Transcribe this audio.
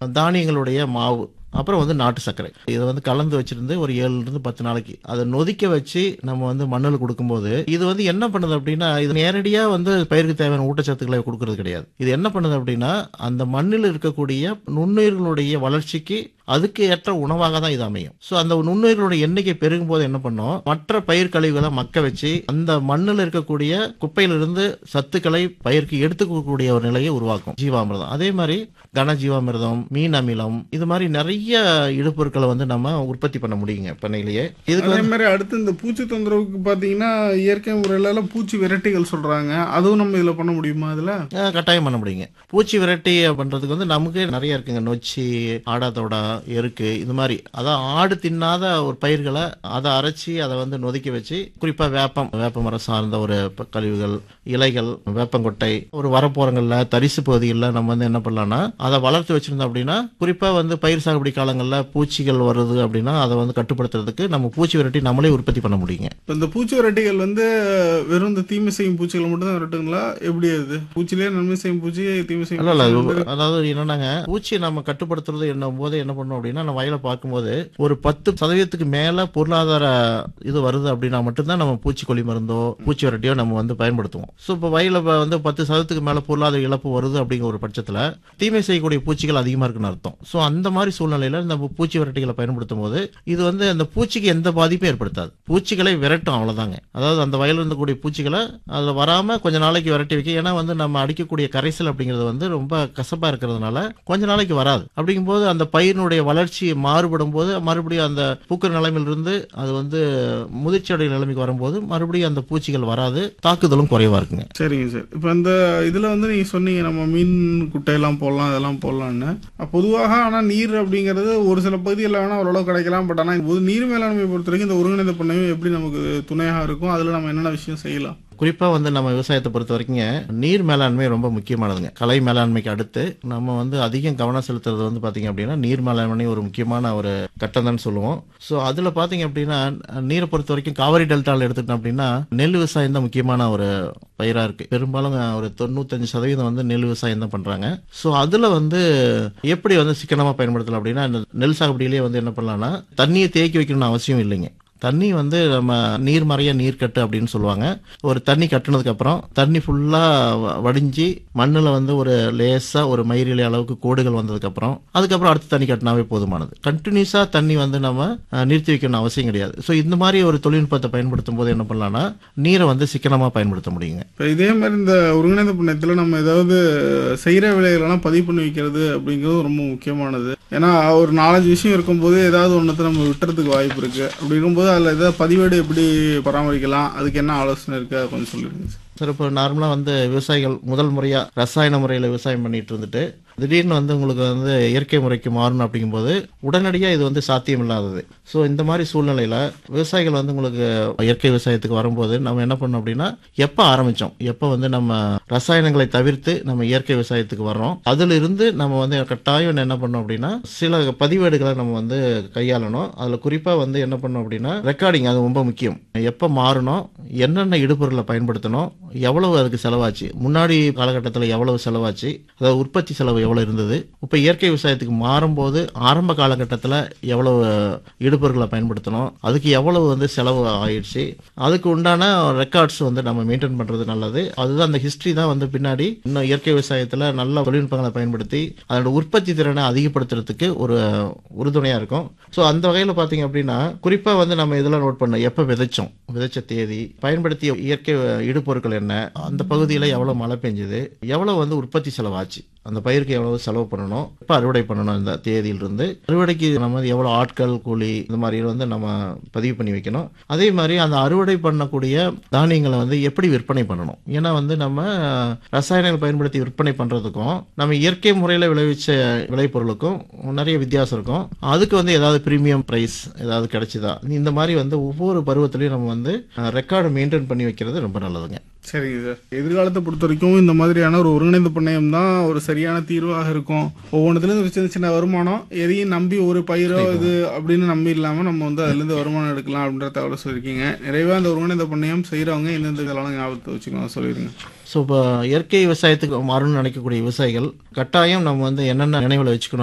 தானியங்களுடைய மாவு அப்புறம் வந்து நாட்டு சர்க்கரை இதை வந்து கலந்து வச்சிருந்து ஒரு ஏழுல இருந்து பத்து நாளைக்கு அதை நொதிக்க வச்சு நம்ம வந்து மண்ணில் கொடுக்கும்போது இது வந்து என்ன பண்ணுது அப்படின்னா இது நேரடியா வந்து பயிருக்கு தேவையான ஊட்டச்சத்துக்களை கொடுக்கறது கிடையாது இது என்ன பண்ணுது அப்படின்னா அந்த மண்ணில் இருக்கக்கூடிய நுண்ணுயிர்களுடைய வளர்ச்சிக்கு அதுக்கு ஏற்ற உணவாக தான் இது அமையும் ஸோ அந்த நுண்ணுயிர்களுடைய எண்ணிக்கை பெருகும் போது என்ன பண்ணும் மற்ற பயிர் கழிவுகளை மக்க வச்சு அந்த மண்ணில் இருக்கக்கூடிய குப்பையிலிருந்து சத்துக்களை பயிருக்கு எடுத்துக்கக்கூடிய ஒரு நிலையை உருவாக்கும் ஜீவாமிர்தம் அதே மாதிரி கன ஜீவாமிர்தம் மீன் அமிலம் இது மாதிரி நிறைய இடுபொருட்களை வந்து நம்ம உற்பத்தி பண்ண முடியுங்க பண்ணையிலேயே இதுக்கு அதே மாதிரி அடுத்து இந்த பூச்சி தொந்தரவுக்கு பார்த்தீங்கன்னா இயற்கை முறையில பூச்சி விரட்டிகள் சொல்றாங்க அதுவும் நம்ம இதில் பண்ண முடியுமா இதில் அஹ், கட்டாயம் பண்ண முடியுங்க பூச்சி விரட்டி பண்றதுக்கு வந்து நமக்கு நிறைய இருக்குங்க நொச்சி ஆடாத்தோடா எருக்கு இது மாதிரி அதான் ஆடு தின்னாத ஒரு பயிர்களை அதை அரைச்சி அதை வந்து நொதிக்க வச்சு குறிப்பா வேப்பம் வேப்ப மரம் சார்ந்த ஒரு ப- கழிவுகள் இலைகள் வேப்பங்கொட்டை ஒரு வரப்போரங்கள்ல தரிசு பகுதிகளில் நம்ம வந்து என்ன பண்ணலாம்னா அதை வளர்த்து வச்சிருந்தோம் அப்படின்னா குறிப்பா வந்து பயிர் சாகுபடி காலங்களில் பூச்சிகள் வருது அப்படின்னா அதை வந்து கட்டுப்படுத்துறதுக்கு நம்ம பூச்சி விரட்டி நம்மளே உற்பத்தி பண்ண முடியுங்க இப்போ இந்த பூச்சி விரட்டிகள் வந்து வெறும் இந்த தீமை செய்யும் பூச்சிகளை மட்டும் தான் விரட்டுங்களா எப்படி அது பூச்சிலேயே நன்மை செய்யும் பூச்சி தீமை செய்யும் இல்ல இல்ல பூச்சி அது அதாவது என்னன்னாங்க பூச்சியை நம்ம கட்டுப்படுத்துறது என்னும் போது என்ன பண்ணோம் அப்படின்னா நம்ம வயலை பார்க்கும்போது ஒரு பத்து சதவீதத்துக்கு மேல பொருளாதார இது வருது அப்படின்னா மட்டும்தான் நம்ம பூச்சிக்கொல்லி மருந்தோ பூச்சி விரட்டியோ நம்ம வந்து பயன்படுத்துவோம் ஸோ இப்போ வயல வந்து பத்து சதவீதத்துக்கு மேல பொருளாதார இழப்பு வருது அப்படிங்கிற ஒரு பட்சத்துல தீமை செய்யக்கூடிய பூச்சிகள் அதிகமா இருக்குன்னு அர்த்தம் ஸோ அந்த மாதிரி சூழ்நிலையில நம்ம பூச்சி விரட்டிகளை பயன்படுத்தும் போது இது வந்து அந்த பூச்சிக்கு எந்த பாதிப்பும் ஏற்படுத்தாது பூச்சிகளை விரட்டும் அவ்வளவுதாங்க அதாவது அந்த வயலில் இருந்தக்கூடிய பூச்சிகளை அதில் வராம கொஞ்ச நாளைக்கு விரட்டி வைக்க ஏன்னா வந்து நம்ம அடிக்கக்கூடிய கரைசல் அப்படிங்கிறது வந்து ரொம்ப கசப்பா இருக்கிறதுனால கொஞ்ச நாளைக்கு வராது அப்படிங்கும்போது அந்த பயிரினுடைய வளர்ச்சி மாறுபடும் போது மறுபடியும் அந்த பூக்கிற நிலைமையிலிருந்து அது வந்து முதிர்ச்சி அடைய நிலைமைக்கு வரும்போது மறுபடியும் அந்த பூச்சிகள் வராது தாக்குதலும் குறைவா இருக்குங்க சரிங்க சார் இப்போ இந்த இதில் வந்து நீங்கள் சொன்னீங்க நம்ம மீன் குட்டையெல்லாம் போடலாம் இதெல்லாம் போடலான்னு அப்ப பொதுவாக ஆனால் நீர் அப்படிங்கிறது ஒரு சில பகுதிகளில் வேணால் ஓரளவு கிடைக்கலாம் பட் ஆனால் பொது நீர் மேலாண்மை பொறுத்த வரைக்கும் இந்த ஒருங்கிணைந்த பண்ணையும் எப்படி நமக்கு துணையாக இருக்கும் அதில் நம்ம என்னென்ன விஷயம் செய்யலாம் குறிப்பா வந்து நம்ம விவசாயத்தை பொறுத்த வரைக்குங்க நீர் மேலாண்மை ரொம்ப முக்கியமானதுங்க கலை மேலாண்மைக்கு அடுத்து நம்ம வந்து அதிகம் கவனம் செலுத்துறது வந்து பாத்தீங்க அப்படின்னா நீர் மேலாண்மை ஒரு முக்கியமான ஒரு கட்டம் தான் சொல்லுவோம் ஸோ அதுல பாத்தீங்க அப்படின்னா நீரை பொறுத்த வரைக்கும் காவிரி டெல்டாவில் எடுத்துக்கிட்டோம் அப்படின்னா நெல் விவசாயம் தான் முக்கியமான ஒரு பயிரா இருக்கு பெரும்பாலும் ஒரு தொண்ணூத்தஞ்சு சதவீதம் வந்து நெல் விவசாயம் தான் பண்றாங்க ஸோ அதுல வந்து எப்படி வந்து சிக்கனமா பயன்படுத்தலாம் அப்படின்னா இந்த நெல் சாகுபடியிலேயே வந்து என்ன பண்ணலாம்னா தண்ணியை தேக்கி வைக்கணும்னு அவசியம் இல்லைங்க தண்ணி வந்து நம்ம நீர் மறைய நீர் கட்டு அப்படின்னு சொல்லுவாங்க ஒரு தண்ணி கட்டுனதுக்கு அப்புறம் தண்ணி ஃபுல்லா வ- வடிஞ்சு மண்ணுல வந்து ஒரு லேசா ஒரு மயிரிலை அளவுக்கு கோடுகள் வந்ததுக்கு அப்புறம் அதுக்கப்புறம் அடுத்த தண்ணி கட்டினாவே போதுமானது கண்டினியூஸா தண்ணி வந்து நம்ம அஹ், நிறுத்தி வைக்கணும் அவசியம் கிடையாது ஸோ இந்த மாதிரி ஒரு தொழில்நுட்பத்தை பயன்படுத்தும் போது என்ன பண்ணலாம்னா நீரை வந்து சிக்கனமா பயன்படுத்த முடியுங்க இப்போ இதே மாதிரி இந்த ஒருங்கிணைந்த பண்ணையத்தில் நம்ம ஏதாவது செய்கிற வேலைகளெல்லாம் பதிவு பண்ணி வைக்கிறது அப்படிங்கிறது ரொம்ப முக்கியமானது ஏன்னா ஒரு நாலஞ்சு விஷயம் இருக்கும்போது ஏதாவது ஒன்றத்தை நம்ம விட்டுறதுக்கு வாய்ப்பு இருக்குது அப்படி இருக்கும்போது அதில் ஏதாவது பதிவேடு எப்படி பராமரிக்கலாம் அதுக்கு என்ன ஆலோசனை இருக்குது அதை கொஞ்சம் சொல்லிடுங்க சார் சார் இப்போ நார்மலாக வந்து விவசாயிகள் முதல் முறையாக ரசாயன முறையில் விவசாயம் பண்ணிட்டு இருந்துட்டு திடீர்னு வந்து உங்களுக்கு வந்து இயற்கை முறைக்கு மாறணும் அப்படிங்கும்போது உடனடியாக இது வந்து சாத்தியம் இல்லாதது ஸோ இந்த மாதிரி சூழ்நிலையில் விவசாயிகள் வந்து உங்களுக்கு இயற்கை விவசாயத்துக்கு வரும்போது நம்ம என்ன பண்ணோம் அப்படின்னா எப்போ ஆரம்பித்தோம் எப்போ வந்து நம்ம ரசாயனங்களை தவிர்த்து நம்ம இயற்கை விவசாயத்துக்கு வர்றோம் அதிலிருந்து நம்ம வந்து கட்டாயம் என்ன பண்ணோம் அப்படின்னா சில பதிவேடுகளை நம்ம வந்து கையாளணும் அதில் குறிப்பாக வந்து என்ன பண்ணோம் அப்படின்னா ரெக்கார்டிங் அது ரொம்ப முக்கியம் எப்போ மாறணும் என்னென்ன இடுபொருளை பயன்படுத்தணும் எவ்வளவு அதுக்கு செலவாச்சு முன்னாடி காலகட்டத்தில் எவ்வளவு செலவாச்சு அதாவது உற்பத்தி செலவு எவ்வளவு இருந்தது இப்போ இயற்கை விவசாயத்துக்கு மாறும்போது ஆரம்ப காலகட்டத்தில் எவ்வளவு இடுபொருட்களை பயன்படுத்தணும் அதுக்கு எவ்வளவு வந்து செலவு ஆயிடுச்சு அதுக்கு உண்டான ரெக்கார்ட்ஸ் வந்து நம்ம மெயின்டைன் பண்றது நல்லது அதுதான் அந்த ஹிஸ்டரி தான் வந்து பின்னாடி இன்னும் இயற்கை விவசாயத்தில் நல்ல தொழில்நுட்பங்களை பயன்படுத்தி அதோட உற்பத்தி திறனை அதிகப்படுத்துறதுக்கு ஒரு உறுதுணையா இருக்கும் ஸோ அந்த வகையில் பார்த்தீங்க அப்படின்னா குறிப்பாக வந்து நம்ம இதெல்லாம் நோட் பண்ணோம் எப்போ விதைச்சோம் விதைச்ச தேதி பயன்படுத்திய இயற்கை இடுபொருட்கள் என்ன அந்த பகுதியில் எவ்வளோ மழை பெஞ்சுது எவ்வளோ வந்து உற்பத்தி செலவாச்சு அந்த பயிருக்கு எவ்வளவு செலவு பண்ணணும் எப்போ அறுவடை பண்ணணும் இந்த தேதியிலிருந்து அறுவடைக்கு நம்ம வந்து எவ்வளோ ஆட்கள் கூலி இந்த மாதிரி வந்து நம்ம பதிவு பண்ணி வைக்கணும் அதே மாதிரி அந்த அறுவடை பண்ணக்கூடிய தானியங்களை வந்து எப்படி விற்பனை பண்ணணும் ஏன்னா வந்து நம்ம ரசாயனங்கள் பயன்படுத்தி விற்பனை பண்ணுறதுக்கும் நம்ம இயற்கை முறையில் விளைவிச்ச விளைபொருளுக்கும் நிறைய வித்தியாசம் இருக்கும் அதுக்கு வந்து ஏதாவது ப்ரீமியம் ப்ரைஸ் ஏதாவது கிடைச்சிதா இந்த மாதிரி வந்து ஒவ்வொரு பருவத்திலையும் நம்ம வந்து ரெக்கார்டு மெயின்டைன் பண்ணி வைக்கிறது ரொம்ப நல்லதுங்க சரிங்க சார் எதிர்காலத்தை பொறுத்த வரைக்கும் இந்த மாதிரியான ஒரு ஒருங்கிணைந்த பண்ணையம் தான் ஒரு சரியான தீர்வாக இருக்கும் ஒவ்வொன்றுலேருந்து ஒரு சின்ன சின்ன வருமானம் எதையும் நம்பி ஒரு பயிரோ இது அப்படின்னு நம்பி இல்லாமல் நம்ம வந்து அதுலேருந்து வருமானம் எடுக்கலாம் அப்படின்ற தகவலை சொல்லியிருக்கீங்க நிறைவாக அந்த ஒருங்கிணைந்த பண்ணையம் செய்கிறவங்க எந்தெந்த இதெல்லாம் ஞாபகத்தை வச்சுக்கோங்க சொல்லிடுங்க ஸோ இப்போ இயற்கை விவசாயத்துக்கு மாறணும்னு நினைக்கக்கூடிய விவசாயிகள் கட்டாயம் நம்ம வந்து என்னென்ன நினைவில் வச்சுக்கணும்